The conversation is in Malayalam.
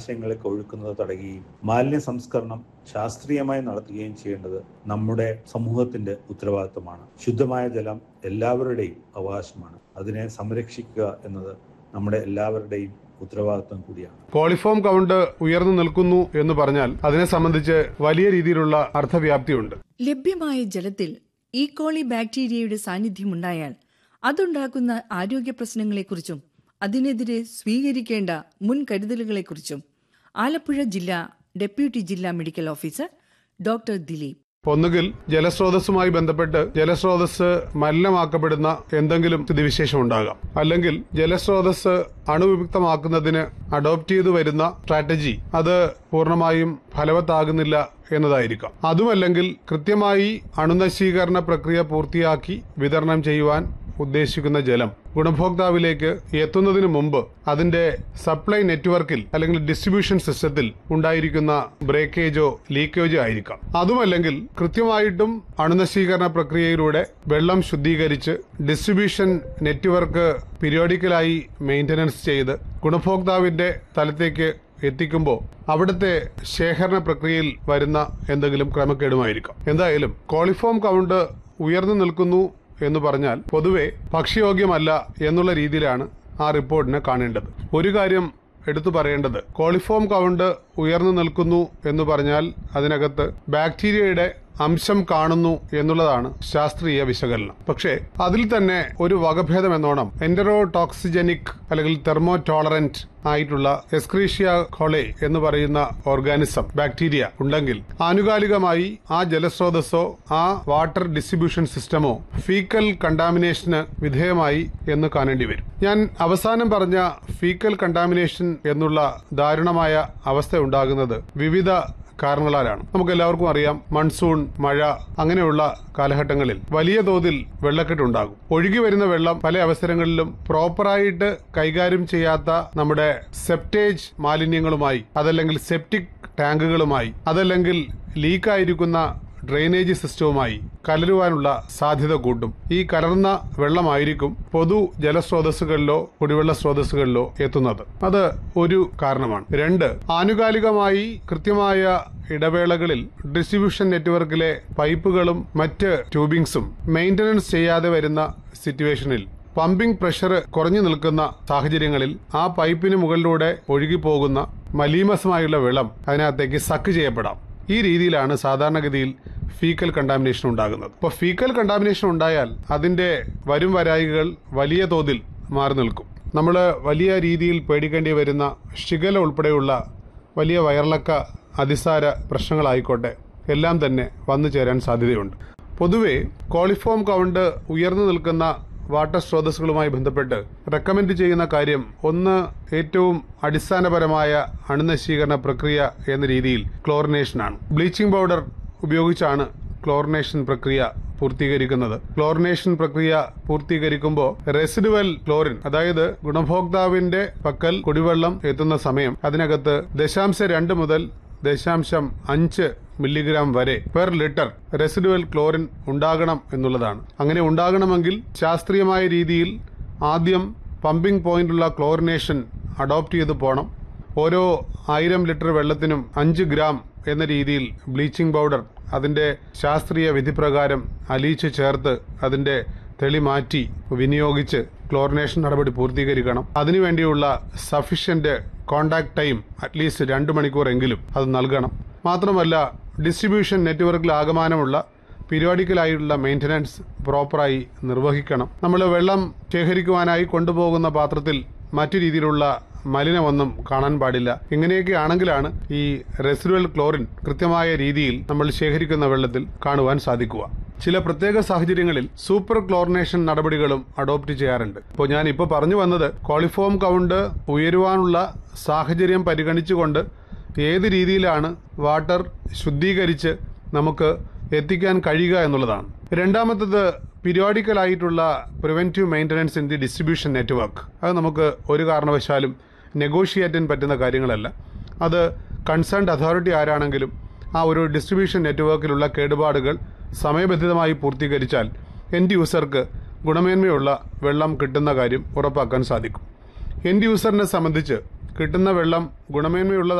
ജലാശയങ്ങളിലേക്ക് ഒഴുക്കുന്നത് തടയുകയും മാലിന്യ സംസ്കരണം ശാസ്ത്രീയമായി നടത്തുകയും ചെയ്യേണ്ടത് നമ്മുടെ സമൂഹത്തിന്റെ ഉത്തരവാദിത്തമാണ് ശുദ്ധമായ ജലം എല്ലാവരുടെയും അവകാശമാണ് അതിനെ സംരക്ഷിക്കുക എന്നത് നമ്മുടെ എല്ലാവരുടെയും ഉത്തരവാദിത്തം കൂടിയാണ് കോളിഫോം കൗണ്ട് ഉയർന്നു നിൽക്കുന്നു എന്ന് പറഞ്ഞാൽ അതിനെ സംബന്ധിച്ച് വലിയ രീതിയിലുള്ള അർത്ഥവ്യാപ്തിയുണ്ട് ലഭ്യമായ ജലത്തിൽ ഈക്കോളി ബാക്ടീരിയയുടെ സാന്നിധ്യമുണ്ടായാൽ അതുണ്ടാക്കുന്ന ആരോഗ്യ പ്രശ്നങ്ങളെക്കുറിച്ചും അതിനെതിരെ സ്വീകരിക്കേണ്ട മുൻകരുതലുകളെക്കുറിച്ചും ആലപ്പുഴ ജില്ലാ ഡെപ്യൂട്ടി ജില്ലാ മെഡിക്കൽ ഓഫീസർ ഡോക്ടർ ദിലീപ് ഒന്നുകിൽ ജലസ്രോതസ്സുമായി ബന്ധപ്പെട്ട് ജലസ്രോതസ് മലിനമാക്കപ്പെടുന്ന എന്തെങ്കിലും സ്ഥിതിവിശേഷം ഉണ്ടാകാം അല്ലെങ്കിൽ ജലസ്രോതസ് അണുവിമുക്തമാക്കുന്നതിന് അഡോപ്റ്റ് ചെയ്തു വരുന്ന സ്ട്രാറ്റജി അത് പൂർണ്ണമായും ഫലവത്താകുന്നില്ല എന്നതായിരിക്കാം അതുമല്ലെങ്കിൽ കൃത്യമായി അണുനശീകരണ പ്രക്രിയ പൂർത്തിയാക്കി വിതരണം ചെയ്യുവാൻ ഉദ്ദേശിക്കുന്ന ജലം ഗുണഭോക്താവിലേക്ക് എത്തുന്നതിന് മുമ്പ് അതിന്റെ സപ്ലൈ നെറ്റ്വർക്കിൽ അല്ലെങ്കിൽ ഡിസ്ട്രിബ്യൂഷൻ സിസ്റ്റത്തിൽ ഉണ്ടായിരിക്കുന്ന ബ്രേക്കേജോ ലീക്കേജോ ആയിരിക്കാം അതുമല്ലെങ്കിൽ കൃത്യമായിട്ടും അണുനശീകരണ പ്രക്രിയയിലൂടെ വെള്ളം ശുദ്ധീകരിച്ച് ഡിസ്ട്രിബ്യൂഷൻ നെറ്റ്വർക്ക് പീരിയോഡിക്കലായി മെയിന്റനൻസ് ചെയ്ത് ഗുണഭോക്താവിന്റെ തലത്തേക്ക് എത്തിക്കുമ്പോൾ അവിടുത്തെ ശേഖരണ പ്രക്രിയയിൽ വരുന്ന എന്തെങ്കിലും ക്രമക്കേടുമായിരിക്കാം എന്തായാലും കോളിഫോം കൗണ്ട് ഉയർന്നു നിൽക്കുന്നു എന്ന് പറഞ്ഞാൽ പൊതുവെ ഭക്ഷ്യയോഗ്യമല്ല എന്നുള്ള രീതിയിലാണ് ആ റിപ്പോർട്ടിനെ കാണേണ്ടത് ഒരു കാര്യം എടുത്തു പറയേണ്ടത് കോളിഫോം കൗണ്ട് ഉയർന്നു നിൽക്കുന്നു എന്ന് പറഞ്ഞാൽ അതിനകത്ത് ബാക്ടീരിയയുടെ അംശം കാണുന്നു എന്നുള്ളതാണ് ശാസ്ത്രീയ വിശകലനം പക്ഷേ അതിൽ തന്നെ ഒരു വകഭേദം എന്നോണം എൻഡറോടോക്സിജനിക് അല്ലെങ്കിൽ തെർമോ ടോളറന്റ് ആയിട്ടുള്ള എസ്ക്രീഷ്യ കൊളെ എന്ന് പറയുന്ന ഓർഗാനിസം ബാക്ടീരിയ ഉണ്ടെങ്കിൽ ആനുകാലികമായി ആ ജലസ്രോതസ്സോ ആ വാട്ടർ ഡിസ്ട്രിബ്യൂഷൻ സിസ്റ്റമോ ഫീക്കൽ കണ്ടാമിനേഷന് വിധേയമായി എന്ന് കാണേണ്ടി വരും ഞാൻ അവസാനം പറഞ്ഞ ഫീക്കൽ കണ്ടാമിനേഷൻ എന്നുള്ള ദാരുണമായ അവസ്ഥ ഉണ്ടാകുന്നത് വിവിധ കാരണങ്ങളാലാണ് നമുക്ക് എല്ലാവർക്കും അറിയാം മൺസൂൺ മഴ അങ്ങനെയുള്ള കാലഘട്ടങ്ങളിൽ വലിയ തോതിൽ വെള്ളക്കെട്ടുണ്ടാകും ഒഴുകി വരുന്ന വെള്ളം പല അവസരങ്ങളിലും പ്രോപ്പറായിട്ട് കൈകാര്യം ചെയ്യാത്ത നമ്മുടെ സെപ്റ്റേജ് മാലിന്യങ്ങളുമായി അതല്ലെങ്കിൽ സെപ്റ്റിക് ടാങ്കുകളുമായി അതല്ലെങ്കിൽ ലീക്കായിരിക്കുന്ന ഡ്രെയിനേജ് സിസ്റ്റവുമായി കലരുവാനുള്ള സാധ്യത കൂട്ടും ഈ കലർന്ന വെള്ളമായിരിക്കും പൊതു ജലസ്രോതസ്സുകളിലോ കുടിവെള്ള സ്രോതസ്സുകളിലോ എത്തുന്നത് അത് ഒരു കാരണമാണ് രണ്ട് ആനുകാലികമായി കൃത്യമായ ഇടവേളകളിൽ ഡിസ്ട്രിബ്യൂഷൻ നെറ്റ്വർക്കിലെ പൈപ്പുകളും മറ്റ് ട്യൂബിങ്സും മെയിന്റനൻസ് ചെയ്യാതെ വരുന്ന സിറ്റുവേഷനിൽ പമ്പിംഗ് പ്രഷർ കുറഞ്ഞു നിൽക്കുന്ന സാഹചര്യങ്ങളിൽ ആ പൈപ്പിന് മുകളിലൂടെ ഒഴുകിപ്പോകുന്ന മലീമസമായുള്ള വെള്ളം അതിനകത്തേക്ക് സക്ക് ചെയ്യപ്പെടാം ഈ രീതിയിലാണ് സാധാരണഗതിയിൽ ഫീക്കൽ കണ്ടാമിനേഷൻ ഉണ്ടാകുന്നത് അപ്പോൾ ഫീക്കൽ കണ്ടാമിനേഷൻ ഉണ്ടായാൽ അതിന്റെ വരും വരായികൾ വലിയ തോതിൽ മാറി നിൽക്കും നമ്മൾ വലിയ രീതിയിൽ പേടിക്കേണ്ടി വരുന്ന ഷിഗല ഉൾപ്പെടെയുള്ള വലിയ വയറിളക്ക അതിസാര പ്രശ്നങ്ങളായിക്കോട്ടെ എല്ലാം തന്നെ വന്നു ചേരാൻ സാധ്യതയുണ്ട് പൊതുവെ കോളിഫോം കൗണ്ട് ഉയർന്നു നിൽക്കുന്ന വാട്ടർ സ്രോതസ്സുകളുമായി ബന്ധപ്പെട്ട് റെക്കമെൻഡ് ചെയ്യുന്ന കാര്യം ഒന്ന് ഏറ്റവും അടിസ്ഥാനപരമായ അണുനശീകരണ പ്രക്രിയ എന്ന രീതിയിൽ ക്ലോറിനേഷനാണ് ബ്ലീച്ചിംഗ് പൗഡർ ഉപയോഗിച്ചാണ് ക്ലോറിനേഷൻ പ്രക്രിയ പൂർത്തീകരിക്കുന്നത് ക്ലോറിനേഷൻ പ്രക്രിയ പൂർത്തീകരിക്കുമ്പോൾ റെസിഡുവൽ ക്ലോറിൻ അതായത് ഗുണഭോക്താവിന്റെ പക്കൽ കുടിവെള്ളം എത്തുന്ന സമയം അതിനകത്ത് ദശാംശ രണ്ട് മുതൽ ദശാംശം അഞ്ച് മില്ലിഗ്രാം വരെ പെർ ലിറ്റർ റെസിഡുവൽ ക്ലോറിൻ ഉണ്ടാകണം എന്നുള്ളതാണ് അങ്ങനെ ഉണ്ടാകണമെങ്കിൽ ശാസ്ത്രീയമായ രീതിയിൽ ആദ്യം പമ്പിംഗ് പോയിന്റുള്ള ക്ലോറിനേഷൻ അഡോപ്റ്റ് ചെയ്ത് പോകണം ഓരോ ആയിരം ലിറ്റർ വെള്ളത്തിനും അഞ്ച് ഗ്രാം എന്ന രീതിയിൽ ബ്ലീച്ചിംഗ് പൗഡർ അതിന്റെ ശാസ്ത്രീയ വിധിപ്രകാരം അലിയിച്ച് ചേർത്ത് അതിന്റെ തെളി മാറ്റി വിനിയോഗിച്ച് ക്ലോറിനേഷൻ നടപടി പൂർത്തീകരിക്കണം അതിനുവേണ്ടിയുള്ള സഫീഷ്യന്റ് കോണ്ടാക്ട് ടൈം അറ്റ്ലീസ്റ്റ് രണ്ട് മണിക്കൂറെങ്കിലും അത് നൽകണം മാത്രമല്ല ഡിസ്ട്രിബ്യൂഷൻ നെറ്റ്വർക്കിൽ ആകമാനമുള്ള പീരിയോഡിക്കലായിട്ടുള്ള മെയിൻ്റനൻസ് പ്രോപ്പറായി നിർവഹിക്കണം നമ്മൾ വെള്ളം ശേഖരിക്കുവാനായി കൊണ്ടുപോകുന്ന പാത്രത്തിൽ മറ്റു രീതിയിലുള്ള മലിനമൊന്നും കാണാൻ പാടില്ല ഇങ്ങനെയൊക്കെ ആണെങ്കിലാണ് ഈ റെസിഡുവൽ ക്ലോറിൻ കൃത്യമായ രീതിയിൽ നമ്മൾ ശേഖരിക്കുന്ന വെള്ളത്തിൽ കാണുവാൻ സാധിക്കുക ചില പ്രത്യേക സാഹചര്യങ്ങളിൽ സൂപ്പർ ക്ലോറിനേഷൻ നടപടികളും അഡോപ്റ്റ് ചെയ്യാറുണ്ട് ഇപ്പോൾ ഞാൻ ഇപ്പോൾ പറഞ്ഞു വന്നത് കോളിഫോം കൗണ്ട് ഉയരുവാനുള്ള സാഹചര്യം പരിഗണിച്ചുകൊണ്ട് ഏത് രീതിയിലാണ് വാട്ടർ ശുദ്ധീകരിച്ച് നമുക്ക് എത്തിക്കാൻ കഴിയുക എന്നുള്ളതാണ് രണ്ടാമത്തത് പീരിയോഡിക്കൽ ആയിട്ടുള്ള preventive maintenance in the distribution network അത് നമുക്ക് ഒരു കാരണവശാലും നെഗോഷിയേറ്റ് ചെയ്യാൻ പറ്റുന്ന കാര്യങ്ങളല്ല അത് കൺസേൺഡ് അതോറിറ്റി ആരാണെങ്കിലും ആ ഒരു ഡിസ്ട്രിബ്യൂഷൻ നെറ്റ്വർക്കിലുള്ള കേടുപാടുകൾ സമയബന്ധിതമായി പൂർത്തീകരിച്ചാൽ എൻഡ് യൂസർക്ക് ഗുണമേന്മയുള്ള വെള്ളം കിട്ടുന്ന കാര്യം ഉറപ്പാക്കാൻ സാധിക്കും എൻഡ് യൂസറിനെ സംബന്ധിച്ച് കിട്ടുന്ന വെള്ളം ഗുണമേന്മയുള്ള